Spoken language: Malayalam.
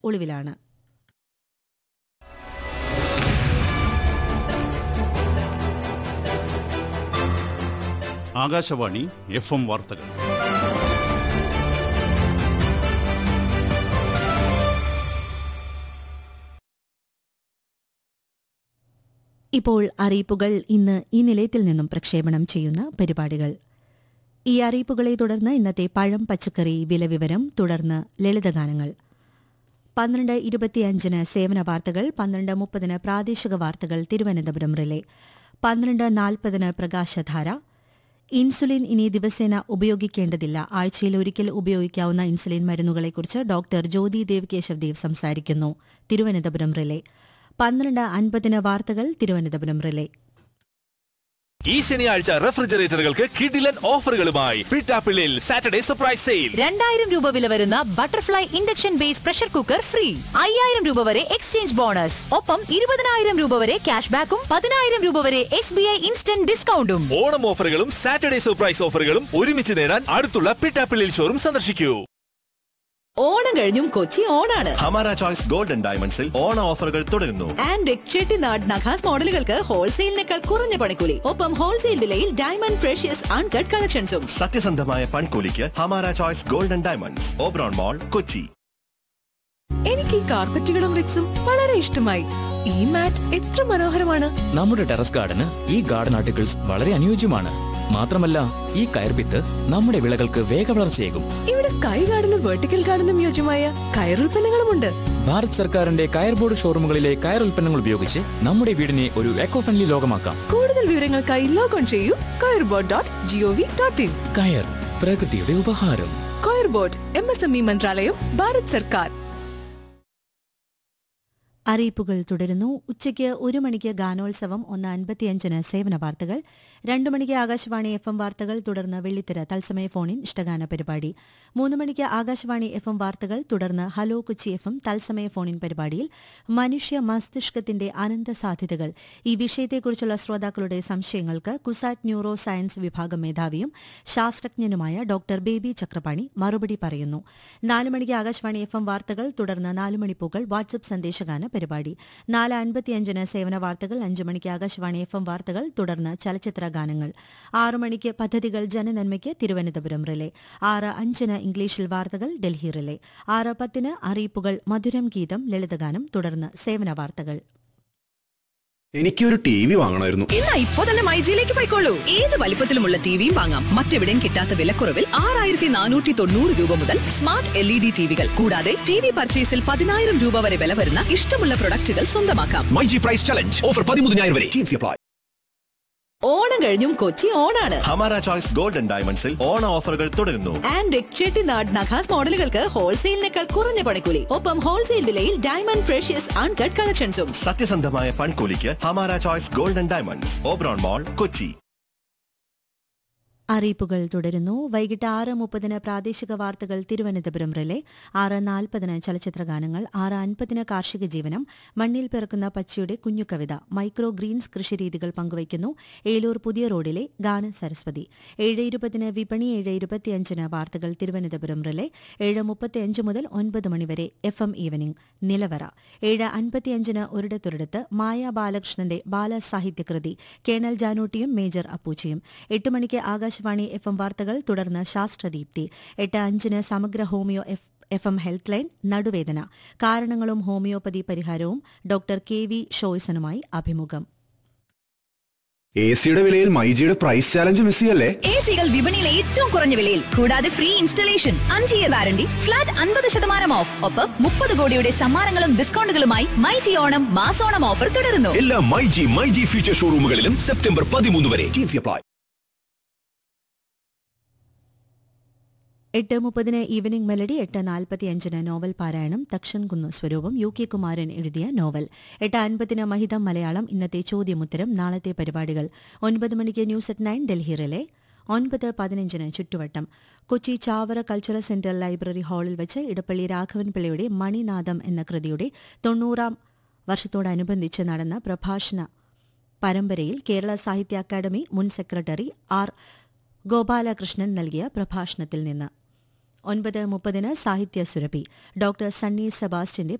ഒളിവിലാണ് ആകാശവാണി എഫ് എം വാർത്തകൾ ഇപ്പോൾ അറിയിപ്പുകൾ ഇന്ന് ഈ നിലയത്തിൽ നിന്നും പ്രക്ഷേപണം ചെയ്യുന്ന പരിപാടികൾ ഈ അറിയിപ്പുകളെ തുടർന്ന് ഇന്നത്തെ പഴം പച്ചക്കറി വില വിവരം തുടർന്ന് ലളിതഗാനങ്ങൾ പന്ത്രണ്ട് ഇരുപത്തിയഞ്ചിന് സേവന വാർത്തകൾ പന്ത്രണ്ട് മുപ്പതിന് പ്രാദേശിക വാർത്തകൾ തിരുവനന്തപുരം റിലേ പന്ത്രണ്ട് നാൽപ്പതിന് പ്രകാശധാര ഇൻസുലിൻ ഇനി ദിവസേന ഉപയോഗിക്കേണ്ടതില്ല ആഴ്ചയിൽ ഒരിക്കൽ ഉപയോഗിക്കാവുന്ന ഇൻസുലിൻ മരുന്നുകളെക്കുറിച്ച് ഡോക്ടർ ജ്യോതി ദേവ് കേശവ് ദേവ് സംസാരിക്കുന്നു തിരുവനന്തപുരം റിലേ പന്ത്രണ്ട് അൻപതിന് വാർത്തകൾ തിരുവനന്തപുരം റിലേ ഈ ശനിയാഴ്ച റെഫ്രിജറേറ്ററുകൾക്ക് കിഡിലൻ ഓഫറുകളുമായി പിട്ടാപ്പിള്ളിൽ സാറ്റർഡേ സർപ്രൈസ് സെയിൽ രണ്ടായിരം രൂപ വില വരുന്ന Butterfly induction base pressure cooker free അയ്യായിരം രൂപ വരെ എക്സ്ചേഞ്ച് ബോണസ് ഒപ്പം ഇരുപതിനായിരം രൂപ വരെ ക്യാഷ് ബാക്കും പതിനായിരം രൂപ വരെ എസ് ബി ഐ ഇൻസ്റ്റന്റ് ഡിസ്കൗണ്ടും ഓണം ഓഫറുകളും സാറ്റർഡേ സർപ്രൈസ് ഓഫറുകളും ഒരുമിച്ച് നേടാൻ അടുത്തുള്ള പിട്ടാപ്പിള്ളിൽ ഷോറും സന്ദർശിക്കൂ ഓണം കഴിഞ്ഞും കൊച്ചി ഓണാണ് ഹമാര ചോയ്സ് ഗോൾഡൻ ഡയമണ്ട്സിൽ ഓണ ഓഫറുകൾ തുടരുന്നു ആൻഡ് ചെട്ടിനാട് നഖാസ് മോഡലുകൾക്ക് ഹോൾസെയിലിനേക്കാൾ കുറഞ്ഞ പണിക്കൂലി ഒപ്പം ഹോൾസെയിൽ വിലയിൽ ഡയമണ്ട് ഫ്രഷ്യസ് അൺകട്ട് കളക്ഷൻസും സത്യസന്ധമായ പണിക്കൂലിക്ക് Hamara choice golden diamonds Oberon mall Kochi എനിക്ക് ഈ കാർപ്പറ്റുകളും റിക്സും വളരെ ഇഷ്ടമായി ഈ മാറ്റ് എത്ര മനോഹരമാണ് നമ്മുടെ ടെറസ് ഗാർഡന് ഈ ഗാർഡൻ ആർട്ടിക്കിൾസ് വളരെ അനുയോജ്യമാണ് മാത്രമല്ല ഈ കയർപിത്ത് നമ്മുടെ വിളകൾക്ക് വേഗവളർച്ചയേകും ഇവിടെ സ്കൈ ഗാർഡനും വെർട്ടിക്കൽ ഗാർഡനും യോജ്യമായ കയറുൽപ്പന്നങ്ങളുമുണ്ട് ഭാരത് സർക്കാരിന്റെ കയർ ബോർഡ് ഷോറൂമുകളിലെ കയർ ഉൽപ്പന്നങ്ങൾ ഉപയോഗിച്ച് നമ്മുടെ വീടിനെ ഒരു എക്കോ ഫ്രണ്ട്ലി ലോകമാക്കാം കൂടുതൽ വിവരങ്ങൾക്കായി ലോഗോൺ ചെയ്യൂ coir board dot G O V dot in കയർ പ്രകൃതിയുടെ ഉപഹാരം coir board M S M E മന്ത്രാലയം ഭാരത് സർക്കാർ അറിയിപ്പുകൾ തുടരുന്നു ഉച്ചയ്ക്ക് ഒരു മണിക്ക് ഗാനോത്സവം ഒന്ന് അൻപത്തിയഞ്ചിന് സേവന വാർത്തകൾ രണ്ടു മണിക്ക് ആകാശവാണി എഫ് എം വാർത്തകൾ തുടർന്ന് വെള്ളിത്തിര തത്സമയ ഫോണിൻ ഇഷ്ടഗാന പരിപാടി മൂന്ന് മണിക്ക് ആകാശവാണി എഫ് എം വാർത്തകൾ തുടർന്ന് ഹലോ കൊച്ചി എഫ് എം തത്സമയ ഫോണിൻ പരിപാടിയിൽ മനുഷ്യ മസ്തിഷ്കത്തിന്റെ അനന്ത സാധ്യതകൾ ഈ വിഷയത്തെക്കുറിച്ചുള്ള ശ്രോതാക്കളുടെ സംശയങ്ങൾക്ക് കുസാറ്റ് ന്യൂറോ സയൻസ് വിഭാഗം മേധാവിയും ശാസ്ത്രജ്ഞനുമായ ഡോക്ടർ ബേബി ചക്രപാണി മറുപടി പറയുന്നു നാല് മണിക്ക് ആകാശവാണി എഫ് എം വാർത്തകൾ തുടർന്ന് നാല് മണിപ്പൂക്കൾ വാട്സ്ആപ്പ് സന്ദേശഗാന പരിപാടി നാല് അൻപത്തിയഞ്ചിന് സേവന വാർത്തകൾ അഞ്ചു മണിക്ക് ആകാശവാണി എഫ് എം വാർത്തകൾ തുടർന്ന് ചലച്ചിത്ര ഗാനങ്ങൾ ആറു മണിക്ക് പദ്ധതികൾ ജനനന്മയ്ക്ക് തിരുവനന്തപുരം റിലേ ആറ് അഞ്ചിന് ഇംഗ്ലീഷിൽ വാർത്തകൾ ഡൽഹി റിലേ ആറ് പത്തിന് അറിയിപ്പുകൾ മധുരം ഗീതം ലളിതഗാനം തുടർന്ന് സേവന വാർത്തകൾ എനിക്കൊരു ടി വി വാങ്ങണമായിരുന്നു എന്നാ ഇപ്പോ തന്നെ മൈജിയിലേക്ക് പോയിക്കോളൂ ഏത് വലിപ്പത്തിലുമുള്ള ടിവിയും വാങ്ങാം മറ്റെവിടെയും കിട്ടാത്ത വിലക്കുറവിൽ ആറായിരത്തി നാനൂറ്റി തൊണ്ണൂറ് രൂപ മുതൽ സ്മാർട്ട് എൽ ഇ ഡി ടിവികൾ കൂടാതെ ടി വി പർച്ചേസിൽ പതിനായിരം രൂപ വരെ വില വരുന്ന ഇഷ്ടമുള്ള പ്രൊഡക്റ്റുകൾ സ്വന്തമാക്കാം my G price challenge offer പതിമൂന്നിനായിരം വരെ ടീംസി അപ്ലൈ ഓണം കഴിഞ്ഞും കൊച്ചി ഓണാണ് ഹമാര ചോയ്സ് ഗോൾഡൻ ഡയമണ്ട്സിൽ ഓണ ഓഫറുകൾ തുടരുന്നു ആൻഡ് ചെട്ടിനാട് നഖാസ് മോഡലുകൾക്ക് ഹോൾസെയിലിനേക്കാൾ കുറഞ്ഞ പണിക്കൂലി ഒപ്പം ഹോൾസെയിൽ വിലയിൽ ഡയമണ്ട് ഫ്രഷ്യസ് അൺകട്ട് കളക്ഷൻസും സത്യസന്ധമായ പണിക്കൂലിക്ക് Hamara choice golden diamonds Oberon mall Kochi അറിയിപ്പുകൾ തുടരുന്നു വൈകിട്ട് ആറ് മുപ്പതിന് പ്രാദേശിക വാർത്തകൾ തിരുവനന്തപുരം റിലേ ആറ് നാൽപ്പതിന് ചലച്ചിത്ര ഗാനങ്ങൾ ആറ് അൻപതിന് കാർഷിക ജീവനം മണ്ണിൽ പിറക്കുന്ന പച്ചയുടെ കുഞ്ഞു കവിത മൈക്രോ ഗ്രീൻസ് കൃഷിരീതികൾ പങ്കുവയ്ക്കുന്നു ഏലൂർ പുതിയ റോഡിലെ ഗാന സരസ്വതി ഏഴ് ഇരുപതിന് വിപണി ഏഴ് ഇരുപത്തിയഞ്ചിന് വാർത്തകൾ തിരുവനന്തപുരം റിലേ ഏഴ് മുപ്പത്തിയഞ്ച് മുതൽ ഒൻപത് മണിവരെ എഫ് എം ഈവനിംഗ് നിലവറ ഏഴ് അൻപത്തിയഞ്ചിന് ഒരിടത്തൊരിടത്ത് മായ ബാലകൃഷ്ണന്റെ ബാലസാഹിത്യകൃതി കേണൽ ജാനൂട്ടിയും മേജർ അപ്പൂച്ചിയും എട്ട് മണിക്ക് ആകാശവാണി എഫ് എം വാർത്തകൾ തുടർന്ന് ശാസ്ത്രദീപ്തി എട്ട് അഞ്ചിന് സമഗ്ര homeo F F M health line നടുവേദന കാരണങ്ങളും ഹോമിയോപ്പതി പരിഹാരവും ഡോക്ടർ കെ വി ഷോയ്സനുമായി അഭിമുഖം എ സിയുടെ വിലയിൽ മൈജിയുടെ പ്രൈസ് ചാലഞ്ച് മിസ് ചെയ്യല്ലേ എ സികൾ വിപണിയിലെ ഏറ്റവും കുറഞ്ഞ വിലയിൽ കൂടാതെ ഫ്രീ ഇൻസ്റ്റലേഷൻ അഞ്ച് ഇയർ വാരണ്ടി ഫ്ലാറ്റ് അൻപത് ശതമാനം ഓഫ് ഒപ്പം മുപ്പത് കോടിയുടെ സമ്മാനങ്ങളും ഡിസ്കൗണ്ടുകളുമായി മൈജി ഓണം മാസോണം ഓഫർ തുടരുന്നു എല്ലാ my G my G future ഷോറൂമുകളിലും സെപ്റ്റംബർ പതിമൂന്ന് വരെ ടീംസി അപ്ലൈ എട്ട് മുപ്പതിന് ഈവനിംഗ് മെലഡി എട്ട് നാൽപ്പത്തിയഞ്ചിന് നോവൽ പാരായണം തക്ഷൻകുന്ന് സ്വരൂപം യു കെ കുമാരൻ എഴുതിയ നോവൽ എട്ട് അൻപതിന് മഹിതം മലയാളം ഇന്നത്തെ ചോദ്യമുത്തരം നാളത്തെ പരിപാടികൾ ഒൻപത് മണിക്ക് news at nine Delhi relay ഒൻപത് പതിനഞ്ചിന് ചുറ്റുവട്ടം Kochi Chavara cultural centre library ഹാളിൽ വെച്ച് ഇടപ്പള്ളി രാഘവൻ പിള്ളയുടെ മണിനാദം എന്ന കൃതിയുടെ തൊണ്ണൂറാം വർഷത്തോടനുബന്ധിച്ച് നടന്ന പ്രഭാഷണ പരമ്പരയിൽ കേരള സാഹിത്യ അക്കാദമി മുൻ സെക്രട്ടറി ആർ ഗോപാലകൃഷ്ണൻ നൽകിയ പ്രഭാഷണത്തിൽ നിന്ന് ഒൻപത് മുപ്പതിന് സാഹിത്യ സുരഭി ഡോക്ടർ സണ്ണി സെബാസ്റ്റ്യന്റെ